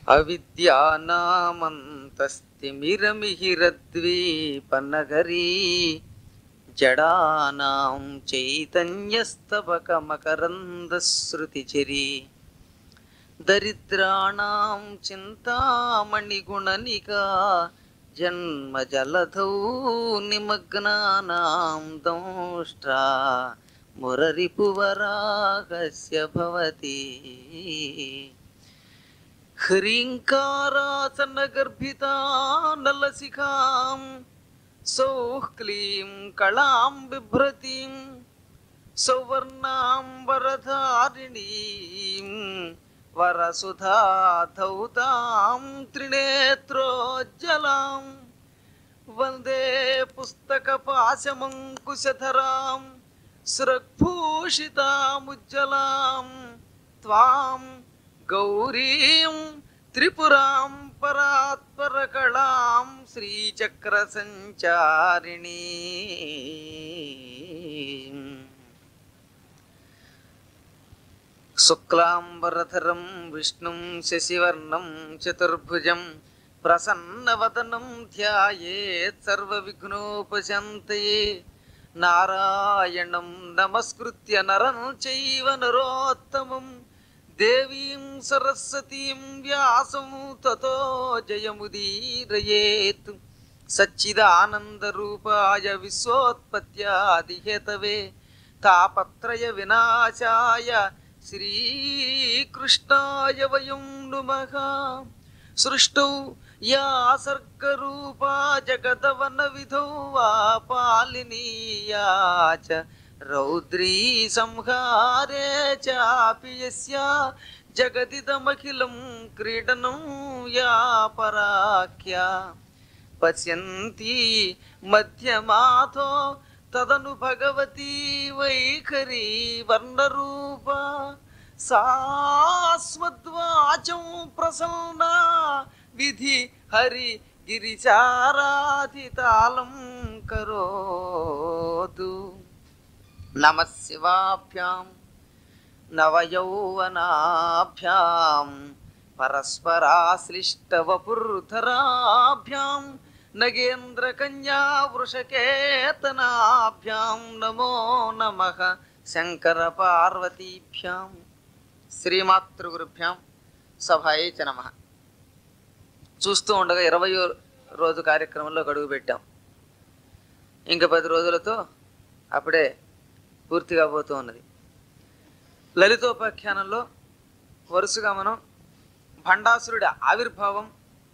అవిద్యానామంతస్తిమిరమిహిరద్వీపనగరీ జడానాం చైతన్యస్తవకమకరందశ్రుతిచరీ దరిద్రాణం చింతామణిగుణనికా జన్మజలధౌ నిమగ్నానాం దంష్ట్రా మురరిపువరాగస్య భవతి హ్రీంకారాసనగర్భితానలసికాం సౌః క్లీం కళాం బిభ్రతీం సౌవర్ణాం వరధారిణీం వరసుధాధౌతాం త్రినేత్రోజ్జలాం వందే పుస్తకపాశమంకుశధరాం స్రగ్భూషితాముజ్జలాం త్వాం గౌరీం త్రిపురాం పరాత్పరకళాం శ్రీచక్రసంచారిణీ శుక్లాంబరధరం విష్ణుం శశివర్ణం చతుర్భుజం ప్రసన్నవదనం ధ్యాయేత్ సర్వవిఘ్నోపశాంతయే నారాయణం నమస్కృత్య నరం చైవ నరోత్తమం దేవీం సరస్వతీం వ్యాసం తతో జయముదీరయేత్ సచ్చిదానందరూపాయ విశ్వోత్పత్యాదిహేతవే తాపత్రయ వినాశాయ శ్రీకృష్ణాయ వయం నుమః సృష్టౌ యా సర్గరూపా జగదవన విధౌ వా పాలినీయా చ రౌద్రీ సంహారే చాపి యస్యా జగదిదమఖిలం క్రీడనం యా పరాఖ్యా పశ్యంతి మధ్యమాథో తదను భగవతి వైఖరి వర్ణరూప సాస్మద్వాచం ప్రసన్న విధి హరి గిరిచారాధితాళం కరోతు నమ శివాభ్యాం నవయౌవనాభ్యాం పరస్పరాశ్లిష్టవపుర్ధరాభ్యాం నగేంద్రకన్యా వృషకేతనాభ్యాం నమో నమ శంకర పార్వతీభ్యాం శ్రీమాతృగురుభ్యాం సభాయే చ నమ చూస్తూ ఉండగా ఇరవయో రోజు కార్యక్రమంలో గడువు పెట్టాం ఇంకా పది రోజులతో అప్పుడే పూర్తి కాబోతూ ఉన్నది లలితోపాఖ్యానంలో వరుసగా మనం భండాసురుడి ఆవిర్భావం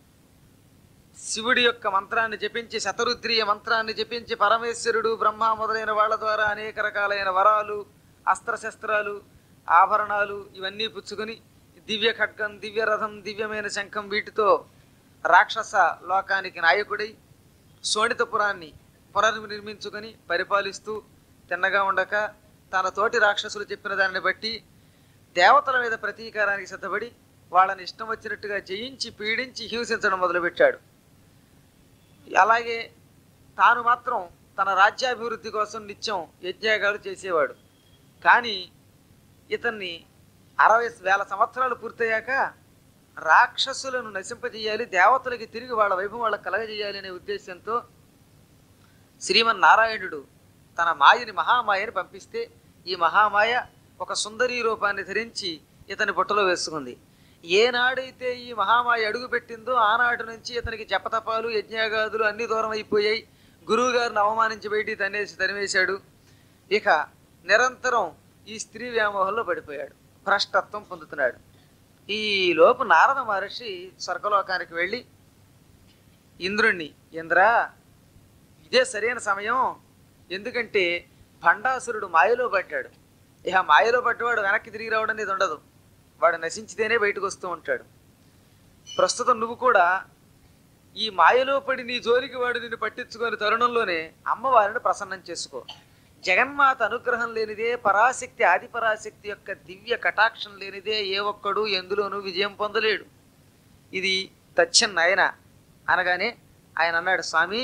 శివుడి యొక్క మంత్రాన్ని జపించి శతరుద్రీయ మంత్రాన్ని జపించి పరమేశ్వరుడు బ్రహ్మ మొదలైన వాళ్ళ ద్వారా అనేక రకాలైన వరాలు అస్త్రశస్త్రాలు ఆభరణాలు ఇవన్నీ పుచ్చుకొని దివ్య ఖడ్గం దివ్య రథం దివ్యమైన శంఖం వీటితో రాక్షస లోకానికి నాయకుడై శోణితపురాన్ని పునర్నిర్మించుకొని పరిపాలిస్తూ తిన్నగా ఉండక తన తోటి రాక్షసులు చెప్పిన దానిని బట్టి దేవతల మీద ప్రతీకారానికి సిద్ధపడి వాళ్ళని ఇష్టం వచ్చినట్టుగా జయించి పీడించి హింసించడం మొదలుపెట్టాడు అలాగే తాను మాత్రం తన రాజ్యాభివృద్ధి కోసం నిత్యం యజ్ఞాగాలు చేసేవాడు కానీ ఇతన్ని అరవై వేల సంవత్సరాలు పూర్తయ్యాక రాక్షసులను నశింపజేయాలి దేవతలకి తిరిగి వాళ్ళ వైభవం వాళ్ళకి కలగజేయాలి అనే ఉద్దేశంతో శ్రీమన్నారాయణుడు తన మాయని మహామాయని పంపిస్తే ఈ మహామాయ ఒక సుందరీ రూపాన్ని ధరించి ఇతని బుట్టలో వేసుకుంది ఏనాడైతే ఈ మహామాయ అడుగు పెట్టిందో ఆనాటి నుంచి ఇతనికి జపతపాలు యజ్ఞాగాదులు అన్ని దూరం అయిపోయాయి గురువు గారిని అవమానించి బయటికి తనేసి తరివేశాడు ఇక నిరంతరం ఈ స్త్రీ వ్యామోహంలో పడిపోయాడు భ్రష్టత్వం పొందుతున్నాడు ఈ లోపు నారద మహర్షి స్వర్గలోకానికి వెళ్ళి ఇంద్రుణ్ణి ఇంద్ర ఇదే సరైన సమయం ఎందుకంటే భండాసురుడు మాయలో పడ్డాడు ఇక మాయలో పడ్డవాడు వెనక్కి తిరిగి రావడం అనేది ఉండదు వాడు నశించితేనే బయటకు వస్తూ ఉంటాడు ప్రస్తుతం నువ్వు కూడా ఈ మాయలో పడి నీ జోలికి వాడు నిన్ను పట్టించుకొని తరుణంలోనే అమ్మవారిని ప్రసన్నం చేసుకో జగన్మాత అనుగ్రహం లేనిదే పరాశక్తి ఆది పరాశక్తి యొక్క దివ్య కటాక్షం లేనిదే ఏ ఒక్కడు ఎందులోనూ విజయం పొందలేడు ఇది తచ్చన్ నయన అనగానే ఆయన అన్నాడు స్వామి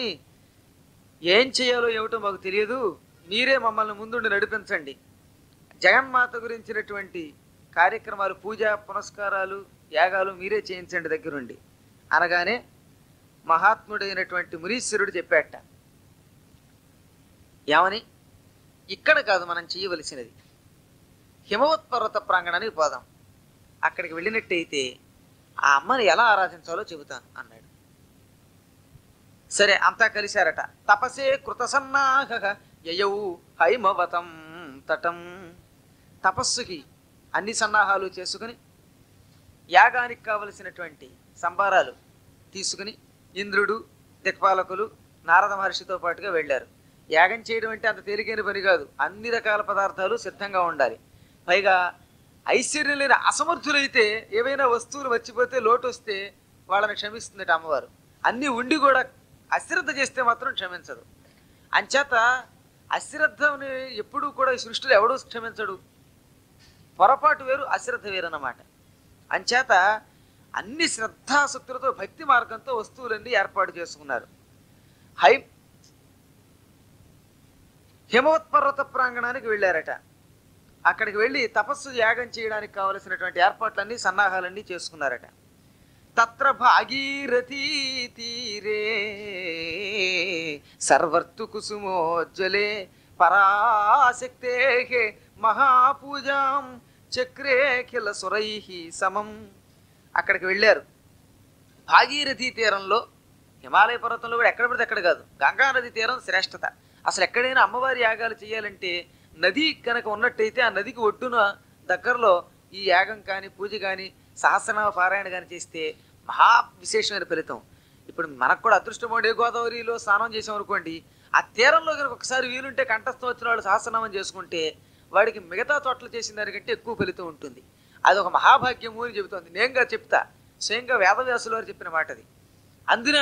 ఏం చేయాలో ఏమిటో మాకు తెలియదు మీరే మమ్మల్ని ముందుండి నడిపించండి జగన్మాత గురించినటువంటి కార్యక్రమాలు పూజ పునస్కారాలు యాగాలు మీరే చేయించండి దగ్గరుండి అనగానే మహాత్ముడైనటువంటి మునీశ్వరుడు చెప్పాట ఏమని ఇక్కడ కాదు మనం చేయవలసినది హిమవత్ పర్వత ప్రాంగణానికి పోదాం అక్కడికి వెళ్ళినట్టయితే ఆ అమ్మని ఎలా ఆరాధించాలో చెబుతాను అన్నాడు సరే అంతా కలిశారట తపసే కృతసన్నాహ యయౌ హైమవతం తటం తపస్సుకి అన్ని సన్నాహాలు చేసుకుని యాగానికి కావలసినటువంటి సంబారాలు తీసుకుని ఇంద్రుడు దిక్పాలకులు నారద మహర్షితో పాటుగా వెళ్ళారు యాగం చేయడం అంటే అంత తేలికైన పని కాదు అన్ని రకాల పదార్థాలు సిద్ధంగా ఉండాలి పైగా ఐశ్వర్యం లేని అసమర్థులైతే ఏవైనా వస్తువులు మర్చిపోతే లోటు వస్తే వాళ్ళని క్షమిస్తుందట అమ్మవారు అన్నీ ఉండి కూడా అశ్రద్ధ చేస్తే మాత్రం క్షమించదు అంచేత అశ్రద్ధని ఎప్పుడూ కూడా ఈ సృష్టిలో ఎవడూ క్షమించడు పొరపాటు వేరు అశ్రద్ధ వేరు అన్నమాట అంచేత అన్ని శ్రద్ధాశక్తులతో భక్తి మార్గంతో వస్తువులన్నీ ఏర్పాటు చేసుకున్నారు హై హిమవత్ పర్వత ప్రాంగణానికి వెళ్ళారట అక్కడికి వెళ్ళి తపస్సు యాగం చేయడానికి కావలసినటువంటి ఏర్పాట్లన్నీ సన్నాహాలన్నీ చేసుకున్నారట తత్ర భాగీరథీ తీరే సర్వర్తు కుసుమోజ్వలే పరాశక్తే మహాపూజాం చక్రే కిల సురై సమం అక్కడికి వెళ్ళారు భాగీరథీ తీరంలో హిమాలయ పర్వతంలో కూడా ఎక్కడ పడితే ఎక్కడ కాదు గంగా నది తీరం శ్రేష్టత అసలు ఎక్కడైనా అమ్మవారి యాగాలు చేయాలంటే నది కనుక ఉన్నట్టయితే ఆ నదికి ఒడ్డున దగ్గరలో ఈ యాగం కానీ పూజ కానీ సహస్రనామ పారాయణ కానీ చేస్తే మహా విశేషమైన ఫలితం ఇప్పుడు మనకు కూడా అదృష్టం ఉండే గోదావరిలో స్నానం చేసాం అనుకోండి ఆ తీరంలో కనుక ఒకసారి వీలుంటే కంఠస్థం వచ్చిన వాళ్ళు సహస్రనామం చేసుకుంటే వాడికి మిగతా చోట్ల చేసిన దానికంటే ఎక్కువ ఫలితం ఉంటుంది అది ఒక మహాభాగ్యము అని చెబుతోంది నేనుగా చెప్తా స్వయంగా వేదవ్యాసులు వారు చెప్పిన మాట అది అందున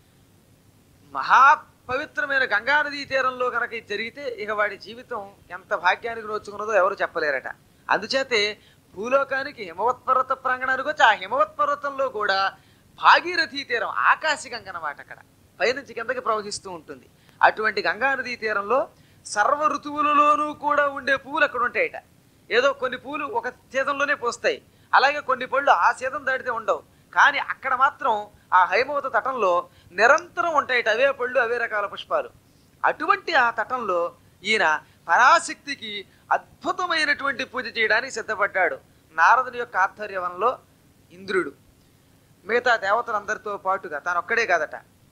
మహా పవిత్రమైన గంగానదీ తీరంలో కనుక ఇది జరిగితే ఇక వాడి జీవితం ఎంత భాగ్యానికి నోచుకున్నదో ఎవరు చెప్పలేరట అందుచేతే భూలోకానికి హిమవత్ పర్వత ప్రాంగణానికి వచ్చి ఆ హిమవత్ పర్వతంలో కూడా భాగీరథీ తీరం ఆకాశి గంగ అన్నమాట అక్కడ పైనుంచి కిందకి ప్రవహిస్తూ ఉంటుంది అటువంటి గంగానదీ తీరంలో సర్వ ఋతువులలోనూ కూడా ఉండే పువ్వులు అక్కడ ఉంటాయట ఏదో కొన్ని పూలు ఒక సీజన్లోనే పోస్తాయి అలాగే కొన్ని పళ్ళు ఆ సీజన్ దాటితే ఉండవు కానీ అక్కడ మాత్రం ఆ హైమవత తటంలో నిరంతరం ఉంటాయట అవే పళ్ళు అవే రకాల పుష్పాలు అటువంటి ఆ తటంలో ఈయన పరాశక్తికి అద్భుతమైనటువంటి పూజ చేయడానికి సిద్ధపడ్డాడు నారదుని యొక్క ఆధ్వర్యంలో ఇంద్రుడు మిగతా దేవతలందరితో పాటుగా తాను ఒక్కడే కాదట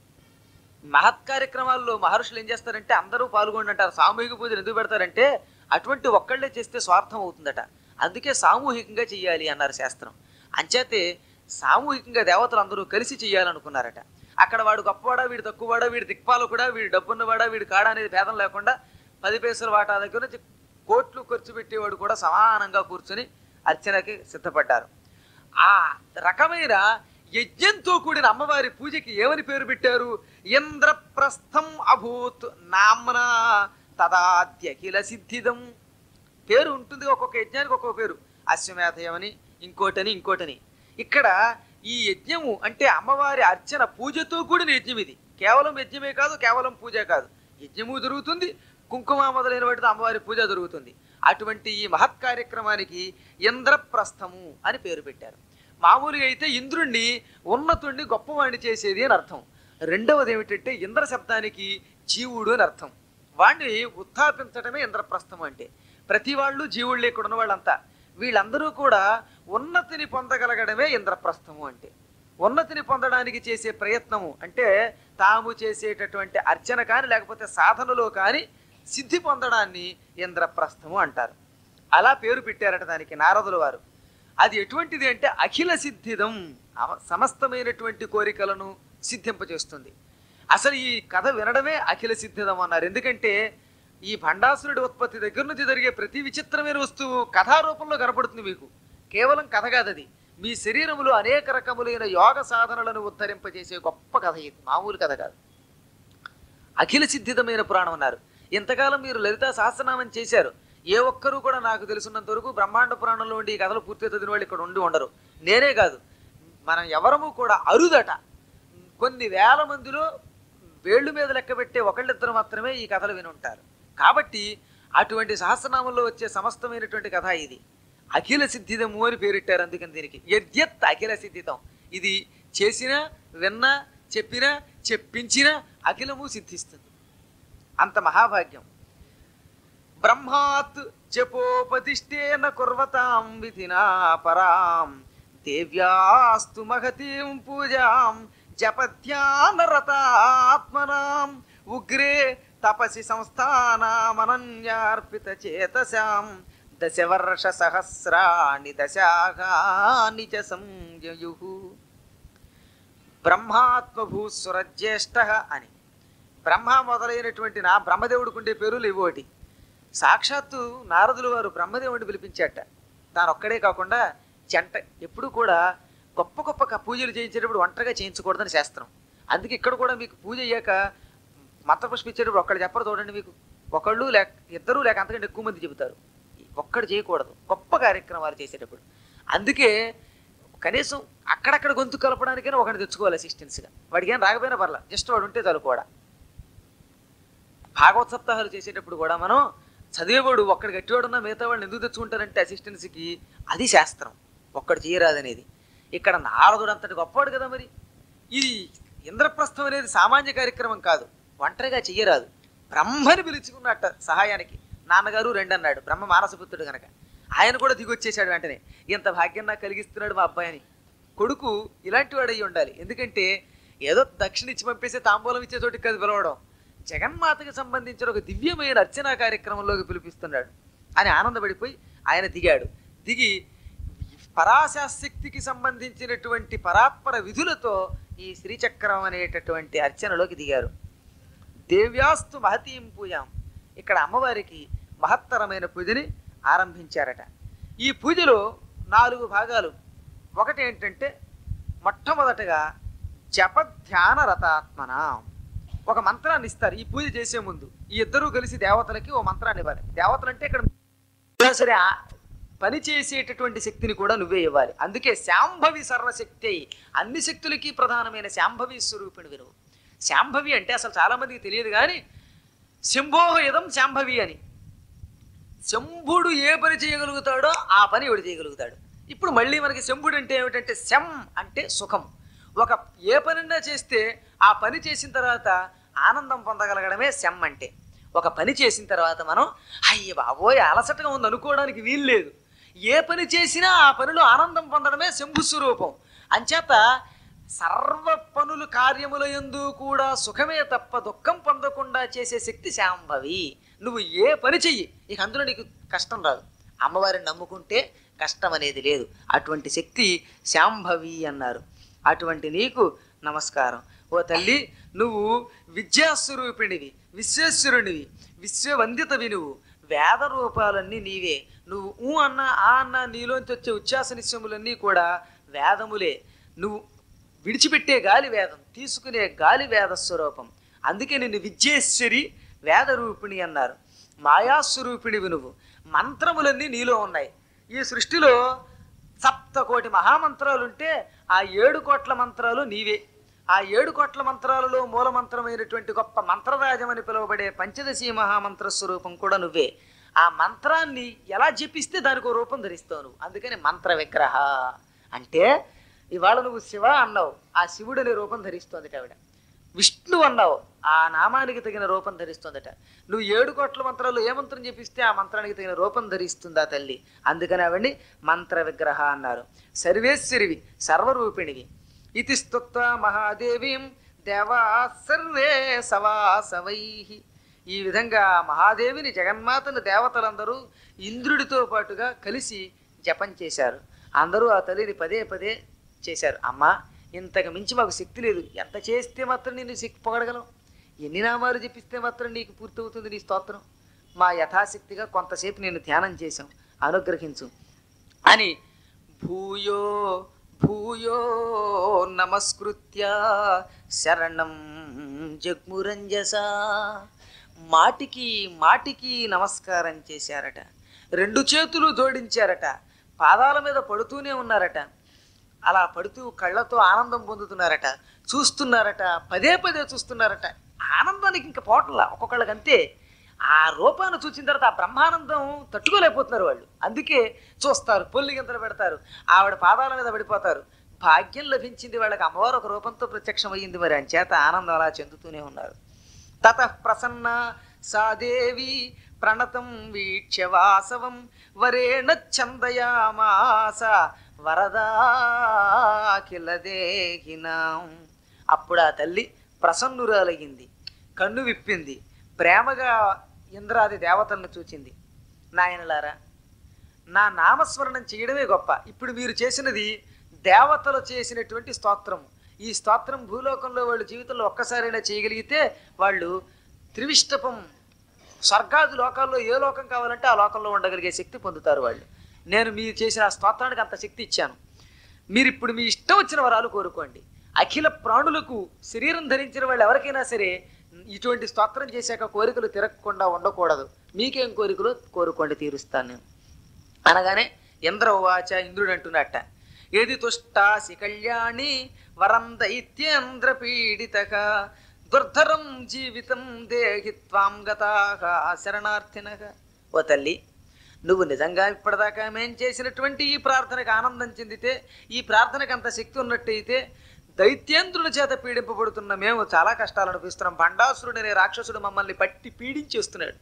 మహత్ కార్యక్రమాల్లో మహర్షులు ఏం చేస్తారంటే అందరూ పాల్గొండి అంటారు సామూహిక పూజలు ఎందుకు పెడతారంటే అటువంటి ఒక్కళ్ళే చేస్తే స్వార్థం అవుతుందట అందుకే సామూహికంగా చెయ్యాలి అన్నారు శాస్త్రం అంచేతే సామూహికంగా దేవతలు అందరూ కలిసి చెయ్యాలనుకున్నారట అక్కడ వాడు గొప్పవాడా వీడు తక్కువవాడా వీడు దిక్పాలకుడా వీడు డబ్బున్నవాడా వీడు కాడా అనేది భేదం లేకుండా పది పైసల వాటా దగ్గర నుంచి కోట్లు ఖర్చు పెట్టేవాడు కూడా సమానంగా కూర్చొని అర్చనకి సిద్ధపడ్డారు ఆ రకమైన యజ్ఞంతో కూడిన అమ్మవారి పూజకి ఏమని పేరు పెట్టారు ఇంద్రప్రస్థం అభూత్ నామ్న తదాద్యఖిల సిద్ధిదం పేరు ఉంటుంది ఒక్కొక్క యజ్ఞానికి ఒక్కొక్క పేరు అశ్వమేధయమని ఇంకోటని ఇంకోటని ఇక్కడ ఈ యజ్ఞము అంటే అమ్మవారి అర్చన పూజతో కూడిన యజ్ఞం ఇది కేవలం యజ్ఞమే కాదు కేవలం పూజ కాదు యజ్ఞము జరుగుతుంది కుంకుమ మొదలైన వాటితో అమ్మవారి పూజ జరుగుతుంది అటువంటి ఈ మహత్ కార్యక్రమానికి ఇంద్రప్రస్థము అని పేరు పెట్టారు మామూలుగా అయితే ఇంద్రుణ్ణి ఉన్నతుణ్ణి గొప్పవాణ్ణి చేసేది అని అర్థం రెండవది ఏమిటంటే ఇంద్ర శబ్దానికి జీవుడు అని అర్థం వాణ్ణి ఉత్థాపించడమే ఇంద్రప్రస్థం అంటే ప్రతి వాళ్ళు జీవుళ్ళే ఇక్కడ ఉన్న వాళ్ళంతా వీళ్ళందరూ కూడా ఉన్నతిని పొందగలగడమే ఇంద్రప్రస్థము అంటే ఉన్నతిని పొందడానికి చేసే ప్రయత్నము అంటే తాము చేసేటటువంటి అర్చన కానీ లేకపోతే సాధనలో కానీ సిద్ధి పొందడాన్ని ఇంద్రప్రస్థము అంటారు అలా పేరు పెట్టారట దానికి నారదుల వారు అది ఎటువంటిది అంటే అఖిల సిద్ధిదం అవ- సమస్తమైనటువంటి కోరికలను సిద్ధింపజేస్తుంది అసలు ఈ కథ వినడమే అఖిల సిద్ధిదం అన్నారు ఎందుకంటే ఈ భండాసురుడి ఉత్పత్తి దగ్గర నుంచి జరిగే ప్రతి విచిత్రమైన వస్తువు కథారూపంలో కనపడుతుంది మీకు కేవలం కథ కాదు అది మీ శరీరంలో అనేక రకములైన యోగ సాధనలను ఉద్ధరింపజేసే గొప్ప కథ ఇది మామూలు కథ కాదు అఖిల సిద్ధిదమైన పురాణం అన్నారు ఇంతకాలం మీరు లలితా సహస్రనామం చేశారు ఏ ఒక్కరూ కూడా నాకు తెలిసినంత వరకు బ్రహ్మాండ పురాణంలో ఉండి ఈ కథలు పూర్తి చదివిన వాళ్ళు ఇక్కడ ఉండి ఉండరు నేనే కాదు మనం ఎవరము కూడా అరుదట కొన్ని వేల మందిలో వేళ్ళు మీద లెక్క పెట్టే ఒకళ్ళిద్దరు మాత్రమే ఈ కథలు విని ఉంటారు కాబట్టి అటువంటి సహస్రనామంలో వచ్చే సమస్తమైనటువంటి కథ ఇది అఖిల సిద్ధిదము అని పేరెట్టారు అందుకని దీనికి యద్యత్ అఖిల సిద్ధితం ఇది చేసినా విన్నా చెప్పినా చెప్పించినా అఖిలము సిద్ధిస్తుంది అంత మహాభాగ్యం బ్రహ్మాత్ జపోపతిష్టేన కుర్వతాం విధినా పరాం దేవ్యాస్తు మహతీం పూజాం జపధ్యానరతాత్మనాం ఉగ్రే తపసి సంస్థానామనన్యార్పిత చేతసాం దశవర్ష సహస్రాణి దశాగాని చ సంయయు బ్రహ్మాత్మభూసురజ్యేష్ఠ అని బ్రహ్మ మొదలైనటువంటి నా బ్రహ్మదేవుడికి ఉండే పేరులు ఇవోటి సాక్షాత్తు నారదులు వారు బ్రహ్మదేవుడిని పిలిపించాట తాను ఒక్కడే కాకుండా జంట ఎప్పుడు కూడా గొప్ప గొప్ప క- పూజలు చేయించేటప్పుడు ఒంటరిగా చేయించకూడదని శాస్త్రం అందుకే ఇక్కడ కూడా మీకు పూజ అయ్యాక మంత్రపుష్పం ఇచ్చేటప్పుడు ఒక్కడు చెప్పరు చూడండి మీకు ఒకళ్ళు లేక ఇద్దరు లేక అంతకంటే ఎక్కువ మంది చెబుతారు ఒక్కడు చేయకూడదు గొప్ప కార్యక్రమాలు చేసేటప్పుడు అందుకే కనీసం అక్కడక్కడ గొంతు కలపడానికైనా ఒకటి తెచ్చుకోవాలి అసిస్టెన్స్గా వాడికి ఏం రాకపోయినా పర్లా జస్ట్ వాడు ఉంటే చాలు కూడా భాగవత సప్తాహాలు చేసేటప్పుడు కూడా మనం చదివేవాడు ఒక్కడు గట్టివాడున్నా మిగతా వాళ్ళని ఎందుకు తెచ్చుకుంటారంటే అసిస్టెన్స్కి అది శాస్త్రం ఒక్కడు చేయరాదనేది ఇక్కడ నారదుడు అంతటి గొప్పవాడు కదా మరి ఇది ఇంద్రప్రస్థం అనేది సామాన్య కార్యక్రమం కాదు ఒంటరిగా చెయ్యరాదు బ్రహ్మని పిలుచుకున్నట్ట సహాయానికి నాన్నగారు రెండు అన్నాడు బ్రహ్మ మానసపుత్రుడు గనక ఆయన కూడా దిగొచ్చేసాడు వెంటనే ఇంత భాగ్యం నాకు కలిగిస్తున్నాడు మా అబ్బాయి అని కొడుకు ఇలాంటి వాడు అయ్యి ఉండాలి ఎందుకంటే ఏదో దక్షిణ ఇచ్చి పంపేసి తాంబూలం ఇచ్చే చోటికి కాదు పిలవడం జగన్మాతకి సంబంధించిన ఒక దివ్యమైన అర్చనా కార్యక్రమంలోకి పిలిపిస్తున్నాడు అని ఆనందపడిపోయి ఆయన దిగాడు దిగి పరాశాశక్తికి సంబంధించినటువంటి పరాత్పర విధులతో ఈ శ్రీచక్రం అనేటటువంటి అర్చనలోకి దిగారు దేవ్యాస్తు మహతీం పూజాం ఇక్కడ అమ్మవారికి మహత్తరమైన పూజని ఆరంభించారట ఈ పూజలో నాలుగు భాగాలు ఒకటి ఏంటంటే మొట్టమొదటగా జప ధ్యాన రతాత్మన ఒక మంత్రాన్ని ఇస్తారు ఈ పూజ చేసే ముందు ఈ ఇద్దరూ కలిసి దేవతలకి ఓ మంత్రాన్ని ఇవ్వాలి దేవతలు అంటే ఇక్కడ అయినా సరే ఆ పని చేసేటటువంటి శక్తిని కూడా నువ్వే ఇవ్వాలి అందుకే శాంభవి సర్వశక్తి అయి అన్ని శక్తులకి ప్రధానమైన శాంభవి స్వరూపిణి నువ్వు శాంభవి అంటే అసలు చాలా మందికి తెలియదు కానీ శంభోహ ఇదం శాంభవి అని శంభుడు ఏ పని చేయగలుగుతాడో ఆ పని ఎవడు చేయగలుగుతాడు ఇప్పుడు మళ్ళీ మనకి శంభుడు అంటే ఏమిటంటే శం అంటే సుఖం ఒక ఏ పనైనా చేస్తే ఆ పని చేసిన తర్వాత ఆనందం పొందగలగడమే శం అంటే ఒక పని చేసిన తర్వాత మనం అయ్య బాబోయ్ అలసటగా ఉంది అనుకోవడానికి వీలు లేదు ఏ పని చేసినా ఆ పనిలో ఆనందం పొందడమే శంభు స్వరూపం అంచేత సర్వ పనులు కార్యముల యందు కూడా సుఖమే తప్ప దుఃఖం పొందకుండా చేసే శక్తి శాంభవి నువ్వు ఏ పని చెయ్యి ఇక అందులో నీకు కష్టం రాదు అమ్మవారిని నమ్ముకుంటే కష్టం అనేది లేదు అటువంటి శక్తి శాంభవి అన్నారు అటువంటి నీకు నమస్కారం ఓ తల్లి నువ్వు విద్యాస్వరూపిణివి విశ్వేశ్వరునివి విశ్వవందితవి నువ్వు వేద రూపాలన్నీ నీవే నువ్వు ఊ అన్న ఆ అన్న నీలోంచి వచ్చే ఉచ్ఛ్వాస నిశ్చములన్నీ కూడా వేదములే నువ్వు విడిచిపెట్టే గాలి వేదం తీసుకునే గాలి వేద స్వరూపం అందుకే నిన్ను విద్యేశ్వరి వేద రూపిణి అన్నారు మాయాస్వరూపిణివి నువ్వు మంత్రములన్నీ నీలో ఉన్నాయి ఈ సృష్టిలో సప్త కోటి మహామంత్రాలుంటే ఆ ఏడు కోట్ల మంత్రాలు నీవే ఆ ఏడు కోట్ల మంత్రాలలో మూల మంత్రమైనటువంటి గొప్ప మంత్రరాజం అని పిలువబడే పంచదశి మహామంత్ర స్వరూపం కూడా నువ్వే ఆ మంత్రాన్ని ఎలా జపిస్తే దానికి ఒక రూపం ధరిస్తావు నువ్వు అందుకని మంత్ర విగ్రహ అంటే ఇవాళ నువ్వు శివ అన్నావు ఆ శివుడు అనే రూపం ధరిస్తోంది ఆవిడ విష్ణు అన్నావు ఆ నామానికి తగిన రూపం ధరిస్తుందట నువ్వు ఏడు కోట్ల మంత్రాలు ఏ మంత్రం చెప్పిస్తే ఆ మంత్రానికి తగిన రూపం ధరిస్తుంది ఆ తల్లి అందుకని ఆవిడ్ని మంత్ర విగ్రహ అన్నారు సర్వేశ్వరివి సర్వరూపిణివి ఇది స్తుత్వ మహాదేవీం దేవా సర్వే సవాసవై ఈ విధంగా మహాదేవిని జగన్మాతను దేవతలందరూ ఇంద్రుడితో పాటుగా కలిసి జపం చేశారు అందరూ ఆ తల్లిని పదే పదే చేశారు అమ్మా ఇంతకు మించి మాకు శక్తి లేదు ఎంత చేస్తే మాత్రం నేను శక్తి పొగడగలం ఎన్ని నామాలు జపిస్తే మాత్రం నీకు పూర్తవుతుంది నీ స్తోత్రం మా యథాశక్తిగా కొంతసేపు నేను ధ్యానం చేశాం అనుగ్రహించు అని భూయో భూయో నమస్కృత్య శరణం జగ్మురంజస మాటికి మాటికి నమస్కారం చేశారట రెండు చేతులు జోడించారట పాదాల మీద పడుతూనే ఉన్నారట అలా పడుతూ కళ్ళతో ఆనందం పొందుతున్నారట చూస్తున్నారట పదే పదే చూస్తున్నారట ఆనందానికి ఇంకా పోవట్లా ఒక్కొక్కళ్ళకి అంతే ఆ రూపాన్ని చూసిన తర్వాత ఆ బ్రహ్మానందం తట్టుకోలేకపోతున్నారు వాళ్ళు అందుకే చూస్తారు పొల్లి గింతలు పెడతారు ఆవిడ పాదాల మీద పడిపోతారు భాగ్యం లభించింది వాళ్ళకి అమ్మవారు ఒక రూపంతో ప్రత్యక్షమయ్యింది మరి అంచేత ఆనందం అలా చెందుతూనే ఉన్నారు తత ప్రసన్న సాదేవి ప్రణతం వీక్ష్య వాసవం వరేణ చందయామాస వరదాఖిల దేహినాం అప్పుడు ఆ తల్లి ప్రసన్నురాలయ్యింది కన్ను విప్పింది ప్రేమగా ఇంద్రాది దేవతలను చూచింది నాయనలారా నా నామస్మరణం చేయడమే గొప్ప ఇప్పుడు మీరు చేసినది దేవతలు చేసినటువంటి స్తోత్రం ఈ స్తోత్రం భూలోకంలో వాళ్ళు జీవితంలో ఒక్కసారైనా చేయగలిగితే వాళ్ళు త్రివిష్టపం స్వర్గాది లోకాల్లో ఏ లోకం కావాలంటే ఆ లోకంలో ఉండగలిగే శక్తి పొందుతారు వాళ్ళు నేను మీరు చేసిన ఆ స్తోత్రానికి అంత శక్తి ఇచ్చాను మీరు ఇప్పుడు మీ ఇష్టం వచ్చిన వరాలు కోరుకోండి అఖిల ప్రాణులకు శరీరం ధరించిన వాళ్ళు ఎవరికైనా సరే ఇటువంటి స్తోత్రం చేశాక కోరికలు తిరగకుండా ఉండకూడదు మీకేం కోరికలు కోరుకోండి తీరుస్తాను నేను అనగానే ఇంద్ర ఉవాచ ఇంద్రుడు అంటున్నట్ట ఏది తుష్టాసి కళ్యాణి వరం దైత్యేంద్ర పీడితక దుర్ధరం జీవితం దేహి త్వాం గతాహ శరణార్థినగా ఓ తల్లి నువ్వు నిజంగా ఇప్పటిదాకా మేం చేసినటువంటి ఈ ప్రార్థనకు ఆనందం చెందితే ఈ ప్రార్థనకు అంత శక్తి ఉన్నట్టయితే దైత్యేంద్రుల చేత పీడింపబడుతున్న మేము చాలా కష్టాలు అనిపిస్తున్నాం బండాసురుడు అనే రాక్షసుడు మమ్మల్ని పట్టి పీడించేస్తున్నాడు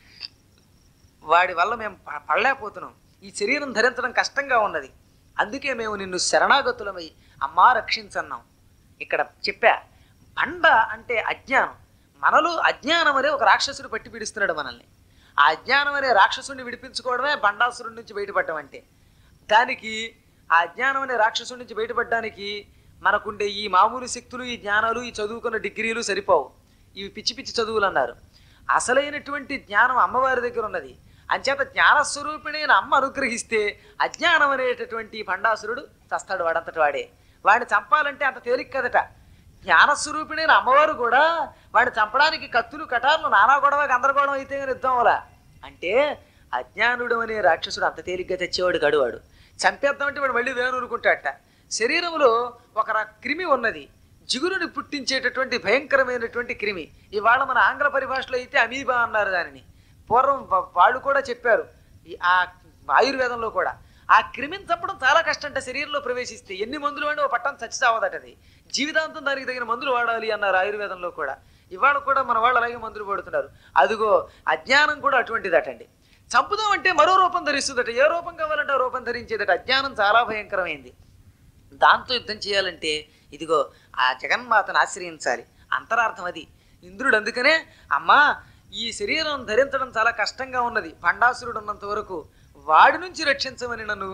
వాడి వల్ల మేము ప- పడలేకపోతున్నాం ఈ శరీరం ధరించడం కష్టంగా ఉన్నది అందుకే మేము నిన్ను శరణాగతులమై అమ్మా రక్షించన్నాం ఇక్కడ చెప్పా బండ అంటే అజ్ఞానం మనలో అజ్ఞానం అనే ఒక రాక్షసుడు పట్టి పీడిస్తున్నాడు మనల్ని ఆ అజ్ఞానం అనే రాక్షసుడిని విడిపించుకోవడమే బండాసురుడి నుంచి బయటపడడం అంటే దానికి ఆ అజ్ఞానం అనే రాక్షసుడి నుంచి బయటపడడానికి మనకుండే ఈ మామూలు శక్తులు ఈ జ్ఞానాలు ఈ చదువుకున్న డిగ్రీలు సరిపోవు ఇవి పిచ్చి పిచ్చి చదువులు అన్నారు అసలైనటువంటి జ్ఞానం అమ్మవారి దగ్గర ఉన్నది అంచేత జ్ఞానస్వరూపిణైన అమ్మ అనుగ్రహిస్తే అజ్ఞానం అనేటటువంటి భండాసురుడు చస్తాడు వాడంతటి వాడే వాడిని చంపాలంటే అంత తేలిక కదట జ్ఞానస్వరూపిణైన అమ్మవారు కూడా వాడిని చంపడానికి కత్తులు కటార్లు నానా గొడవ గందరగోళం అయితే కానీ యుద్ధం అవలా అంటే అజ్ఞానుడు అనే రాక్షసుడు అంత తేలిగ్గా తెచ్చేవాడు గడువాడు చంపేద్దామంటే వాడు మళ్ళీ వేణుకుంటాడట శరీరంలో ఒక ర- క్రిమి ఉన్నది జిగురుని పుట్టించేటటువంటి భయంకరమైనటువంటి క్రిమి ఇవాళ మన ఆంగ్ల పరిభాషలో అయితే అమీబా అన్నారు దానిని పూర్వం వా- వాళ్ళు కూడా చెప్పారు ఈ ఆ ఆయుర్వేదంలో కూడా ఆ క్రిమిని చంపడం చాలా కష్టంట శరీరంలో ప్రవేశిస్తే ఎన్ని మందులు వాడి ఓ పట్టం చచ్చి చావదట అది జీవితాంతం దానికి తగిన మందులు వాడాలి అన్నారు ఆయుర్వేదంలో కూడా ఇవాళ కూడా మన వాళ్ళు అలాగే మందులు పడుతున్నారు అదిగో అజ్ఞానం కూడా అటువంటిదటండి చంపుదాం అంటే మరో రూపం ధరిస్తుందట ఏ రూపం కావాలంటే ఆ రూపం ధరించేదట అజ్ఞానం చాలా భయంకరమైంది దాంతో యుద్ధం చేయాలంటే ఇదిగో ఆ జగన్మాతను ఆశ్రయించాలి అంతరార్థం అది ఇంద్రుడు అందుకనే అమ్మా ఈ శరీరం ధరించడం చాలా కష్టంగా ఉన్నది భండాసురుడు ఉన్నంత వరకు వాడి నుంచి రక్షించమని నన్ను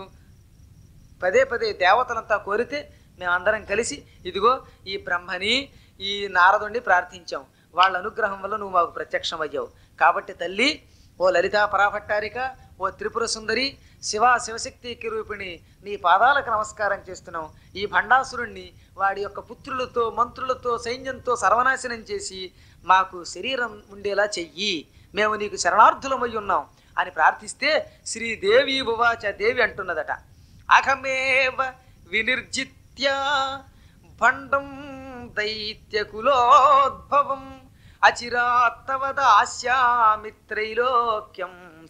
పదే పదే దేవతలంతా కోరితే మేమందరం కలిసి ఇదిగో ఈ బ్రహ్మని ఈ నారదుణ్ణి ప్రార్థించాం వాళ్ళ అనుగ్రహం వల్ల నువ్వు మాకు ప్రత్యక్షం అయ్యావు కాబట్టి తల్లి ఓ లలితా పరాభట్టారిక ఓ త్రిపుర సుందరి శివ శివశక్తి రూపిణి నీ పాదాలకు నమస్కారం చేస్తున్నాం ఈ భండాసురుణ్ణి వాడి యొక్క పుత్రులతో మంత్రులతో సైన్యంతో సర్వనాశనం చేసి మాకు శరీరం ఉండేలా చెయ్యి మేము నీకు శరణార్థులమై ఉన్నాం అని ప్రార్థిస్తే శ్రీదేవి ఉవాచ దేవి అంటున్నదట అహమేవ వినిర్జిత్య భండం దైత్యకులోద్భవం అచిరాత్తవదాస్యామి త్రైలోక్యం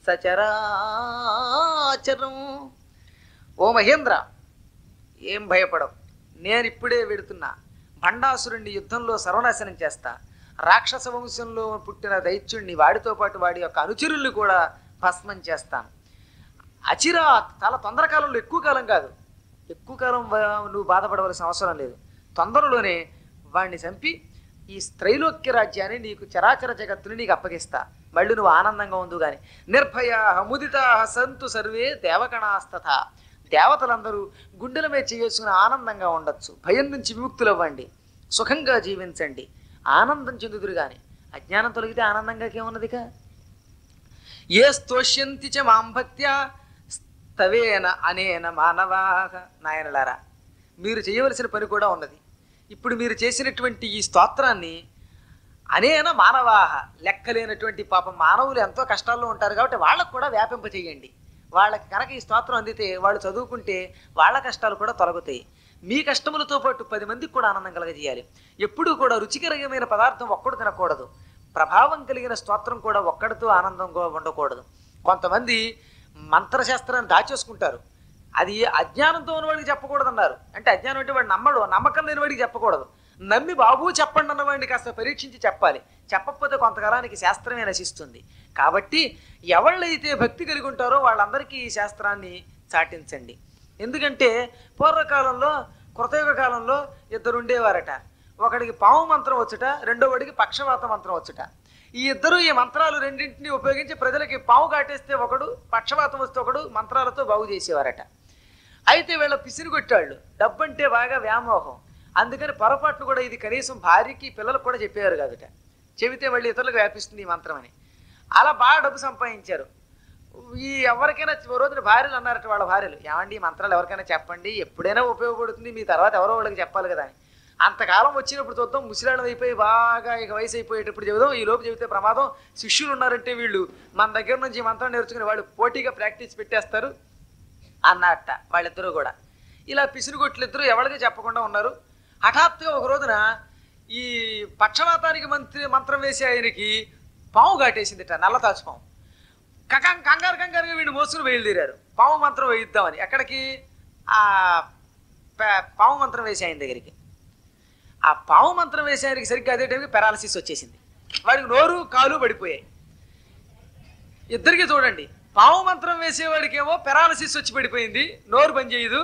సచరాచరం ఓ మహేంద్ర ఏం భయపడవు నేను ఇప్పుడే వెడుతున్నా భండాసురుణ్ణి యుద్ధంలో సర్వనాశనం చేస్తా రాక్షస వంశంలో పుట్టిన దైత్యుణ్ణి వాడితో పాటు వాడి యొక్క అనుచరుల్ని కూడా భస్మం చేస్తాను అచిరా చాలా తొందర కాలంలో ఎక్కువ కాలం కాదు ఎక్కువ కాలం వా- నువ్వు బాధపడవలసిన అవసరం లేదు తొందరలోనే వాడిని చంపి ఈ త్రైలోక్య రాజ్యాన్ని నీకు చరాచర జగత్తుని నీకు అప్పగిస్తా మళ్ళీ నువ్వు ఆనందంగా ఉండు గాని నిర్భయ ముదిత సంతు సర్వే దేవగణాస్తథ దేవతలందరూ గుండెల మీద చేసుకుని ఆనందంగా ఉండొచ్చు భయం నుంచి విముక్తులవ్వండి సుఖంగా జీవించండి ఆనందం చెందుదురు గాని అజ్ఞానం తొలగితే ఆనందంగా ఏమున్నదిగా ఏ స్తోష్యంతి చ మాం భక్త్యా స్తవేన అనేన మానవాహ నాయనలారా మీరు చేయవలసిన పని కూడా ఉన్నది ఇప్పుడు మీరు చేసినటువంటి ఈ స్తోత్రాన్ని అనేన మానవాహ లెక్కలేనటువంటి పాపం మానవులు ఎంతో కష్టాల్లో ఉంటారు కాబట్టి వాళ్ళకు కూడా వ్యాపింప చేయండి వాళ్ళకి కనుక ఈ స్తోత్రం అందితే వాళ్ళు చదువుకుంటే వాళ్ళ కష్టాలు కూడా తొలగుతాయి మీ కష్టములతో పాటు పది మందికి కూడా ఆనందం కలగజేయాలి ఎప్పుడూ కూడా రుచికరమైన పదార్థం ఒక్కడు తినకూడదు ప్రభావం కలిగిన స్తోత్రం కూడా ఒక్కడితో ఆనందంగా ఉండకూడదు కొంతమంది మంత్రశాస్త్రాన్ని దాచేసుకుంటారు అది అజ్ఞానంతో ఉన్నవాడికి చెప్పకూడదు అన్నారు అంటే అజ్ఞానం అంటే వాడు నమ్మడు నమ్మకం లేని వాడికి చెప్పకూడదు నమ్మి బాబు చెప్పండి అన్నవాడిని కాస్త పరీక్షించి చెప్పాలి చెప్పకపోతే కొంతకాలానికి శాస్త్రమే నశిస్తుంది కాబట్టి ఎవళ్ళైతే భక్తి కలిగి ఉంటారో వాళ్ళందరికీ ఈ శాస్త్రాన్ని చాటించండి ఎందుకంటే పూర్వకాలంలో కృతయుగ కాలంలో ఇద్దరు ఉండేవారట ఒకడికి పాము మంత్రం వచ్చుట రెండో వాడికి పక్షవాత మంత్రం వచ్చుట ఈ ఇద్దరు ఈ మంత్రాలు రెండింటిని ఉపయోగించి ప్రజలకి పాము కాటేస్తే ఒకడు పక్షవాతం వస్తే ఒకడు మంత్రాలతో బాగు చేసేవారట అయితే వీళ్ళ పిసిరి కొట్టాళ్ళు డబ్బు అంటే బాగా వ్యామోహం అందుకని పొరపాట్లు కూడా ఇది కనీసం భార్యకి పిల్లలకు కూడా చెప్పేవారు కాదుట చెబితే మళ్ళీ ఇతరులకు వ్యాపిస్తుంది ఈ మంత్రం అని అలా బాగా డబ్బు సంపాదించారు ఈ ఎవరికైనా ఓ రోజున భార్యలు అన్నారట వాళ్ళ భార్యలు ఏమండి ఈ మంత్రాలు ఎవరికైనా చెప్పండి ఎప్పుడైనా ఉపయోగపడుతుంది మీ తర్వాత ఎవరో వాళ్ళకి చెప్పాలి కదా అని అంతకాలం వచ్చినప్పుడు చూద్దాం ముసిలాళ్ళం అయిపోయి బాగా ఇక వయసు అయిపోయేటప్పుడు చెబుదాం ఈ లోపు చెబితే ప్రమాదం శిష్యులు ఉన్నారంటే వీళ్ళు మన దగ్గర నుంచి ఈ మంత్రం నేర్చుకుని వాళ్ళు పోటీగా ప్రాక్టీస్ పెట్టేస్తారు అన్నట్ట వాళ్ళిద్దరూ కూడా ఇలా పిసిరుగొట్లిద్దరూ ఎవరికి చెప్పకుండా ఉన్నారు హఠాత్తుగా ఒక రోజున ఈ పక్షవాతానికి మంత్రి మంత్రం వేసే ఆయనకి పాము కాటేసిందిట నల్ల తాచు పాము కకం కంగారు కంగారుగా వీడిని మోసుకుని బయలుదేరారు పాము మంత్రం వేయిద్దామని ఎక్కడికి ఆ ప- పాము మంత్రం వేసే ఆయన దగ్గరికి ఆ పాము మంత్రం వేసే ఆయనకి సరిగ్గా అదే టైంకి పెరాలసిస్ వచ్చేసింది వాడికి నోరు కాలు పడిపోయాయి ఇద్దరికి చూడండి పాము మంత్రం వేసేవాడికేమో పెరాలసిస్ వచ్చి పడిపోయింది నోరు పని చేయదు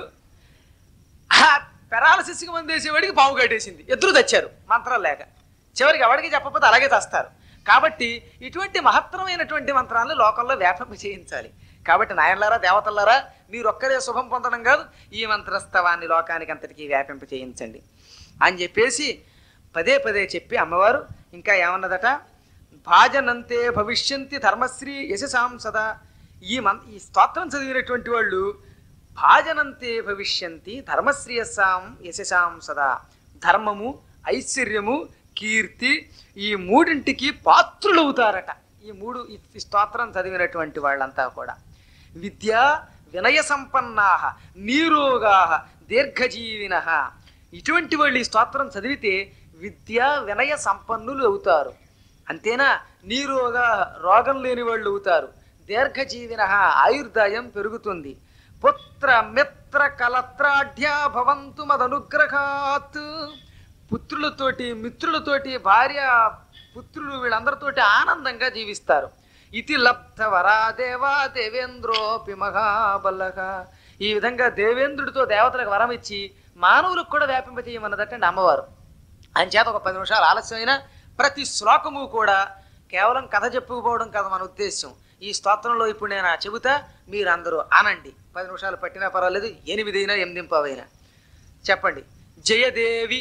ఆ పెరాలసిస్కి మంది వేసేవాడికి పాము కట్టేసింది ఇద్దరు తెచ్చారు మంత్రాలు లేక చివరికి ఎవరికి చెప్పకపోతే అలాగే తెస్తారు కాబట్టి ఇటువంటి మహత్తరమైనటువంటి మంత్రాలను లోకంలో వ్యాపింప చేయించాలి కాబట్టి నాయనలారా దేవతలారా మీరు ఒక్కరే శుభం పొందడం కాదు ఈ మంత్రస్తవాన్ని లోకానికి అంతటికీ వ్యాపింప చేయించండి అని చెప్పేసి పదే పదే చెప్పి అమ్మవారు ఇంకా ఏమన్నదట భాజనంతే భవిష్యంతి ధర్మశ్రీ యశసాం సదా ఈ మన్ ఈ స్తోత్రం చదివినటువంటి వాళ్ళు భాజనంతే భవిష్యంతి ధర్మశ్రీయసాం యశసాం సదా ధర్మము ఐశ్వర్యము కీర్తి ఈ మూడింటికి పాత్రులవుతారట ఈ మూడు ఈ స్తోత్రం చదివినటువంటి వాళ్ళంతా కూడా విద్య వినయ సంపన్నా నీరోగా దీర్ఘజీవిన ఇటువంటి వాళ్ళు ఈ స్తోత్రం చదివితే విద్య వినయ సంపన్నులు అవుతారు అంతేనా నీరోగా రోగం లేని వాళ్ళు అవుతారు దీర్ఘజీవిన ఆయుర్దాయం పెరుగుతుంది పుత్ర మిత్ర కలత్రాఢ్య భవంతు మదనుగ్రహాత్ పుత్రులతోటి మిత్రులతోటి భార్య పుత్రులు వీళ్ళందరితోటి ఆనందంగా జీవిస్తారు ఇతి లబ్ధ వరా దేవా దేవేంద్రోపి మహాబలక ఈ విధంగా దేవేంద్రుడితో దేవతలకు వరం ఇచ్చి మానవులకు కూడా వ్యాపింప చేయమన్నదటండి అమ్మవారు అంచేత ఒక పది నిమిషాలు ఆలస్యమైన ప్రతి శ్లోకము కూడా కేవలం కథ చెప్పుకుపోవడం కాదు మన ఉద్దేశం ఈ స్తోత్రంలో ఇప్పుడు నేను చెబుతా మీరందరూ అనండి పది నిమిషాలు పట్టినా పర్వాలేదు ఎనిమిదైనా ఎనిమిదింపవైనా చెప్పండి జయదేవి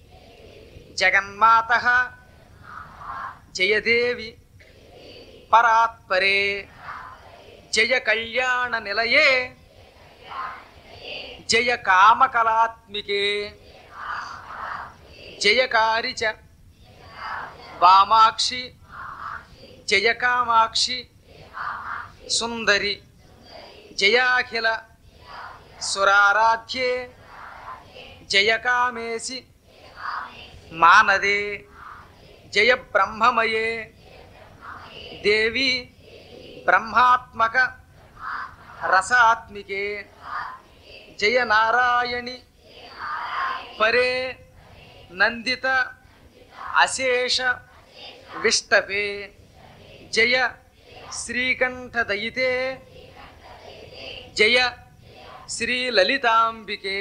జగన్మాత జయదేవి పరాత్పరే జయ కళ్యాణ నిలయే జయ కామకలాత్మికే జయకారి చ వామాక్షి జయ కామాక్షి సుందరి జయాఖిల సురారాధ్యే జయ కామేసి మానదే జయ బ్రహ్మమయే దేవి బ్రహ్మాత్మక రసాత్మికే జయ నారాయణి పరే నందిత అశేష విష్టపే జయ శ్రీకంఠదయితే జయ శ్రీ లలితాంబికే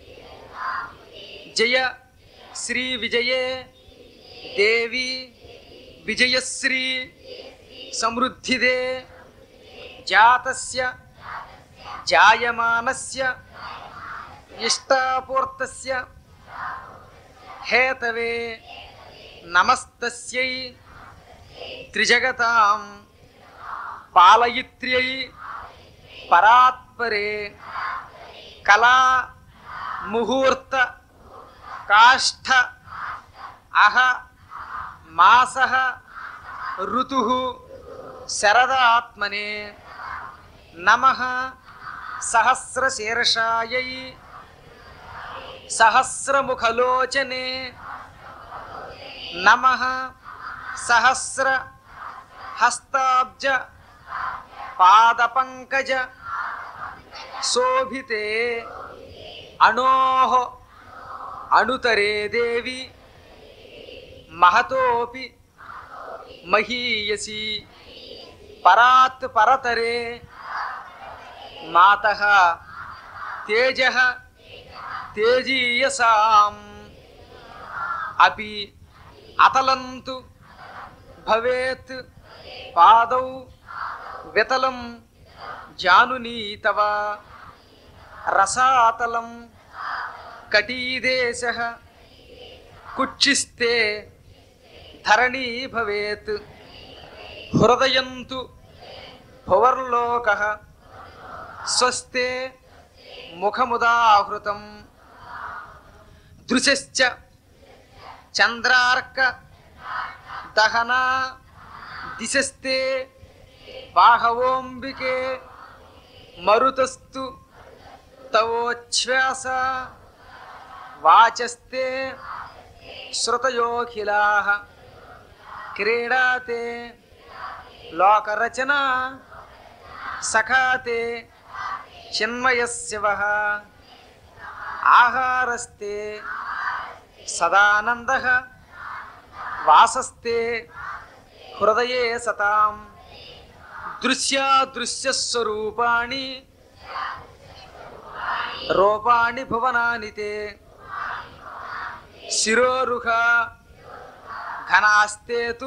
జయ శ్రీ విజయే దేవి విజయశ్రీ సమృద్ధిదే జాతస్య జాయమానస్య ఇష్టాపూర్తస్య హేతవే నమస్తస్యై త్రిజగతాం పాలయిత్ర్యై పరాత్పరే కళా ముహూర్త కాష్ఠ అహ మాస ఋతు శరదాత్మనే నమ సహస్రశీర్షాయై సహస్రముఖలోచనే నమ సహస్ర హస్తాబ్జ పాదపంకజ శోభితే అణోహ అణుతరే దేవి మహతోపి మహీయసి పరాత్ పరతరే మాత తేజ తేజీయసాం అపి అతలంతు భవేత్ పాదౌ వితలం జానునీ తవ రసాతలం కటీదేశ కుక్షిస్తే ధరణీ భవేత్ హృదయంతు భువర్లోక స్వస్తే ముఖముదాహృతం దృశ్శ్చ చంద్రార్క దహన దిశస్తే బాహవోంబికే మరుతస్తు తవోచ్ఛ్వాస వాచస్తే శ్రుతయోఖిలా క్రీడాతే లోకరచన సఖాతే చిన్మయశివ ఆహారస్తే సదానంద వాసస్తే హృదయే సతాం దృశ్యాదృశ్యస్వరూపాణి రూపాణి భువనాని తే శిరోరుహ ఘనాస్తే తు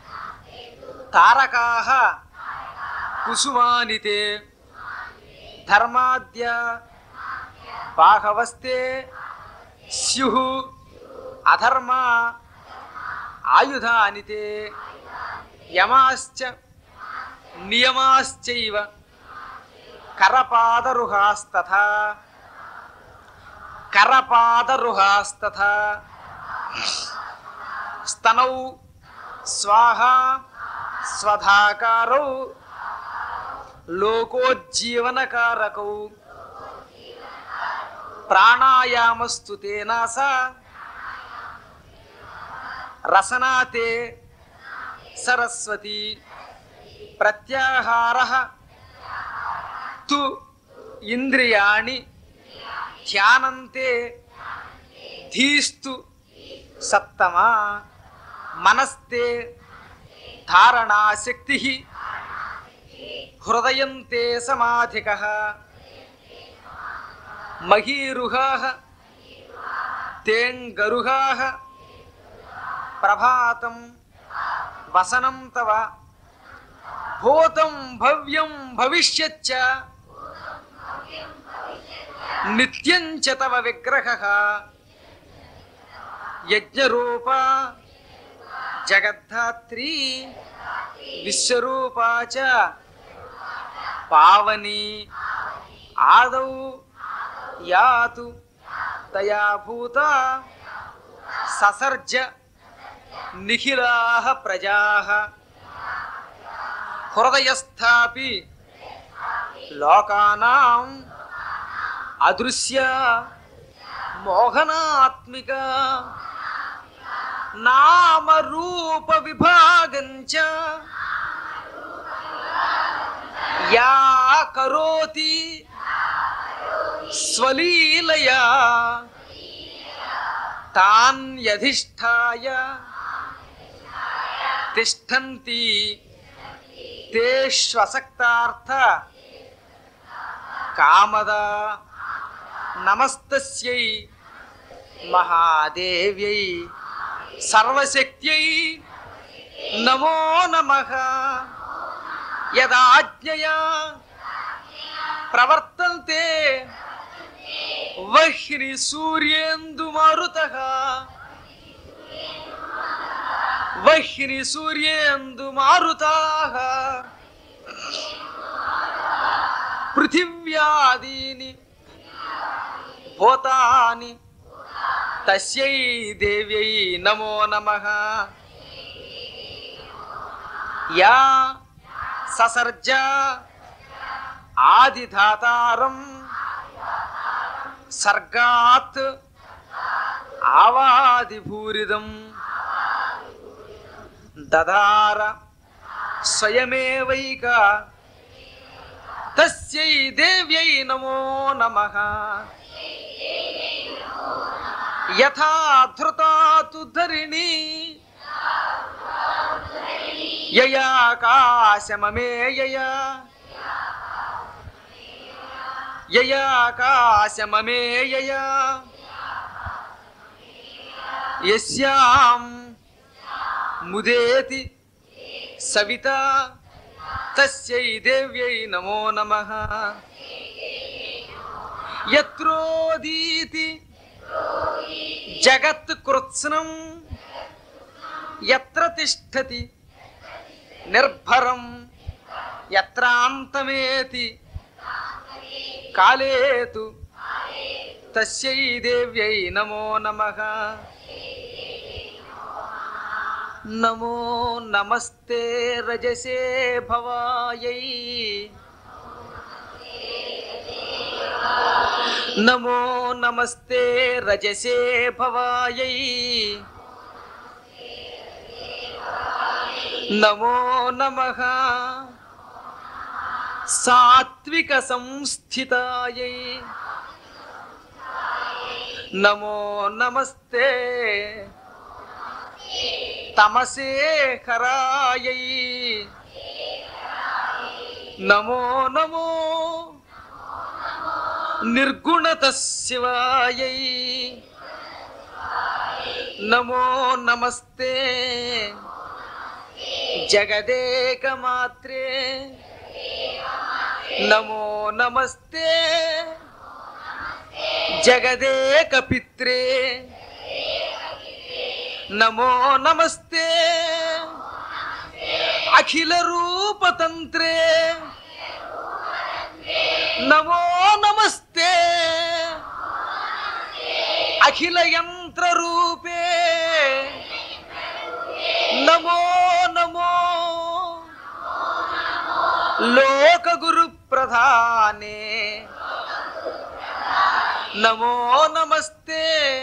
తారకాః కుసుమాని తే ధర్మాద్య బాహవస్తే స్యుః అధర్మ ఆయుధాని తే యమాశ్చ నియమాశ్చైవ కరపాదరుహాస్తథా కరపాదరుహాస్తథా స్తనౌ స్వాహా స్వధాకారౌ లోకోజ్జీవనకారకౌ ప్రాణాయామస్తు తేనాస రసనాతే సరస్వతి ప్రత్యాహార తు ఇంద్రియాణి ధ్యానంతే ధీస్తు సప్తమా మనస్తే ధారణాశక్తి హృదయంతే సమాధిక మహీరుహా తేంగరుహా ప్రభాతం వసనం తవ భూతం భవ్యం భవిష్యచ్చ నిత్యం చ తవ విగ్రహ యజ్ఞరూప జగద్ధాత్రి విశ్వరూపా చ పావని ఆదౌ యాతు తయా భూత ససర్జ నిఖిలా ప్రజా హృదయస్థాపి లోకానాం అదృశ్య మోహనాత్మిక నామరూప విభాగంచ యా కరోతి స్వలీలయా తాన్యధిష్ఠాయ తిష్టంతి తేష్వసక్తార్థ కామద నమస్తస్యై మహాదేవ్యై సర్వశక్త్యై నమో నమః యదాజ్ఞయా ప్రవర్తంతే వహ్ని సూర్యేందు మారుత వహ్ని సూర్యేందు మారుతా పృథివ్యాదీని భూతాని తస్యై దేవ్యై నమో నమః యా ససర్జ ఆదిధాతారం సర్గాత్ ఆవాదిభూరిదం దదార స్వయమేవైక తస్యై దేవ్యై నమో నమః యథా ధృతాతు ధరిణి యయాకాశమమేయయా యయాకాశమమేయయా యస్యాం ముదేతి సవిత తస్యై దేవ్యై నమో నమః యత్రోదీతి జగత్ కృత్స్నం ఎత్ర తిష్టతి నిర్భరం ఎత్రాంతమేతి కాలేతు తస్యై దేవ్యై నమో నమః నమో నమస్తే రజసే భవాయై నమో నమస్తే రజసే భవాయై నమో నమః సాత్విక సంస్థితాయై నమో నమస్తే తమసే హరాయై నమో నమో నిర్గుణత శివాయై నమో నమస్తే జగదేకమాత్రే నమో నమస్తే జగదేక పిత్రే నమో నమస్తే అఖిల రూపతంత్రే నమో నమస్తే అఖిల యంత్ర రూపే నమో నమో లోక గురు ప్రధానే నమో నమస్తే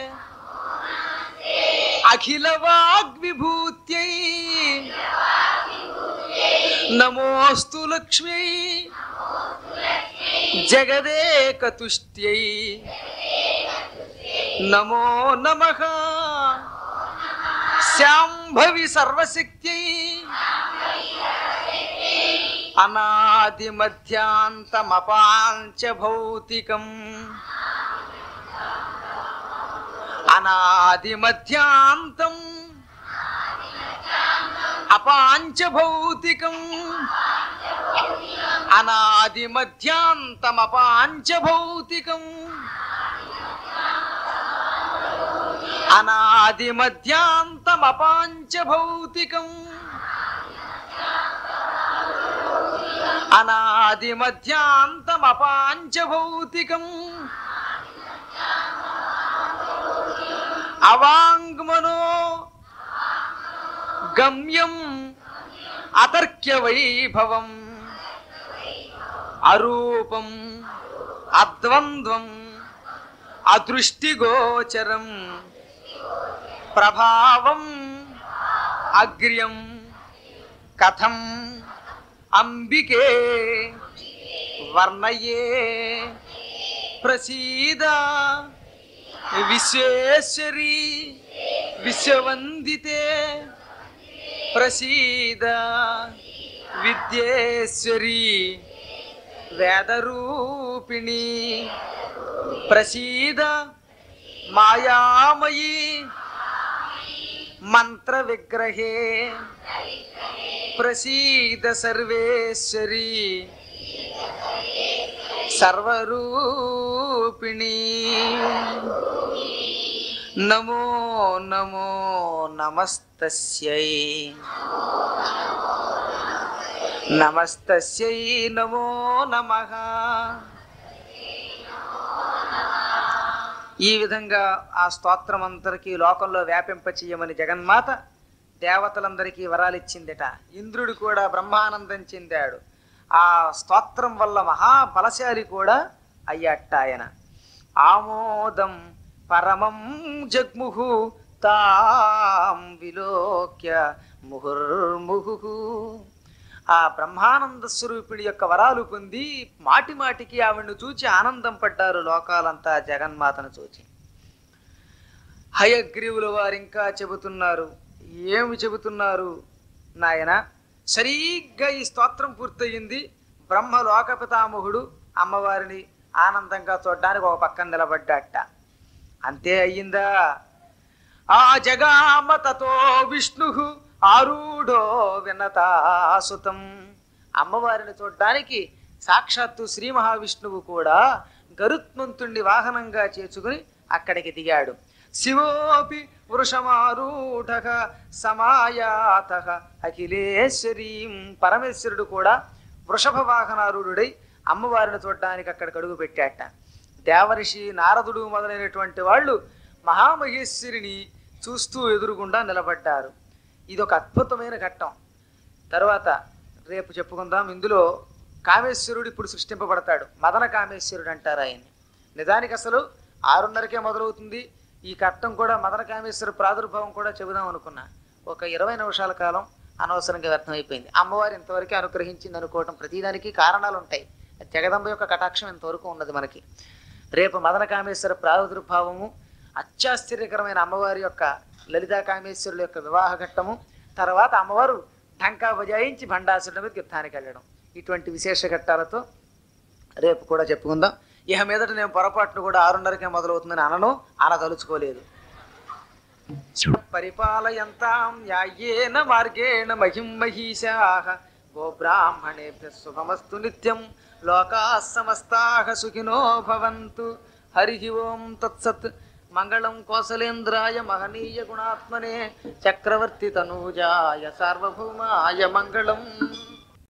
అఖిల వాగ్విభూత్యై నమోస్తు లక్ష్మ్యై జగదేక తుష్ట్యై నమో నమః శాంభవి సర్వశక్త్యై అనాది మధ్యాంతమపాంచ భౌతికం అనాది మధ్యాంతం అపాంచ భౌతికం అనాది మధ్యాంతమపాంచ భౌతికం అనాది మధ్యాంతమపాంచ భౌతికం అనాది మధ్యాంతమపాంచ భౌతికం అవాంగ్మనో గమ్యం అతర్క్య వైభవం అరూపం అద్వంద్వం అదృష్టిగోచరం ప్రభావం అగ్ర్యం కథం అంబికే వర్ణయే ప్రసీద విశ్వేశ్వరి విశ్వవందితే ప్రసీద విద్యేశ్వరి వేదరూపిణి ప్రసీద మాయామయీ మంత్ర విగ్రహే ప్రసీద సర్వేశ్వరి సర్వరూపిణి నమో నమో నమస్తస్యై నమస్తస్యై నమో నమః ఈ విధంగా ఆ స్తోత్రం అందరికీ లోకంలో వ్యాపింప చెయ్యమని జగన్మాత దేవతలందరికీ వరాలిచ్చిందిట ఇంద్రుడు కూడా బ్రహ్మానందం చెందాడు ఆ స్తోత్రం వల్ల మహాబలశాలి కూడా అయ్యట్ట ఆయన ఆమోదం పరమం జగ్ముహు తాం విలోక్య ముహుర్ముహు ఆ బ్రహ్మానంద స్వరూపిణి యొక్క వరాలు పొంది మాటి మాటికి ఆవిడ్ని చూచి ఆనందం పడ్డారు లోకాలంతా జగన్మాతను చూచి హయగ్రీవుల వారు ఇంకా చెబుతున్నారు ఏమి చెబుతున్నారు నాయన సరిగ్గా ఈ స్తోత్రం పూర్తయింది బ్రహ్మ లోకపితామహుడు అమ్మవారిని ఆనందంగా చూడడానికి ఒక పక్కన నిలబడ్డాట అంతే అయ్యిందా ఆ జగామతతో విష్ణు ఆరూఢో వినతాసుతం అమ్మవారిని చూడడానికి సాక్షాత్తు శ్రీ మహావిష్ణువు కూడా గరుత్మంతుణ్ణి వాహనంగా చేర్చుకుని అక్కడికి దిగాడు శివోపి వృషమారూఢ సమాయాత అఖిలేశ్వరీం పరమేశ్వరుడు కూడా వృషభ వాహనారూఢుడై అమ్మవారిని చూడడానికి అక్కడికి అడుగు పెట్టాట దేవరిషి నారదుడు మొదలైనటువంటి వాళ్ళు మహామహేశ్వరిని చూస్తూ ఎదురుగుండా నిలబడ్డారు ఇది ఒక అద్భుతమైన ఘట్టం తర్వాత రేపు చెప్పుకుందాం ఇందులో కామేశ్వరుడు ఇప్పుడు సృష్టింపబడతాడు మదన కామేశ్వరుడు అంటారు ఆయన్ని నిజానికి అసలు ఆరున్నరకే మొదలవుతుంది ఈ ఘట్టం కూడా మదన కామేశ్వర ప్రాదుర్భావం కూడా చెబుదాం అనుకున్నా ఒక ఇరవై నిమిషాల కాలం అనవసరంగా వ్యర్థమైపోయింది అమ్మవారు ఇంతవరకే అనుగ్రహించింది అనుకోవటం ప్రతిదానికి కారణాలు ఉంటాయి జగదంబ యొక్క కటాక్షం ఇంతవరకు ఉన్నది మనకి రేపు మదన కామేశ్వర ప్రాదుర్భావము అత్యాశ్చర్యకరమైన అమ్మవారి యొక్క లలితా కామేశ్వరుల యొక్క వివాహ ఘట్టము తర్వాత అమ్మవారు ఢంకా బజాయించి భండాసురుల మీద యుద్ధానికి వెళ్ళడం ఇటువంటి విశేష ఘట్టాలతో రేపు కూడా చెప్పుకుందాం ఇహ మీదట నేను పొరపాటును కూడా ఆరున్నరకే మొదలవుతుందని అనను అనదలుచుకోలేదు పరిపాలయంతాం యాయేన మార్గేణ మహిం మహిషాః గోబ్రాహ్మణేభ్య శుభమస్తు నిత్యం లోకా సమస్తాః సుఖినో భవంతు హరి ఓం తత్సత్ మంగళం కోసలేంద్రాయ మహనీయ గుణాత్మనే చక్రవర్తి తనూజాయ సార్వభౌమాయ మంగళం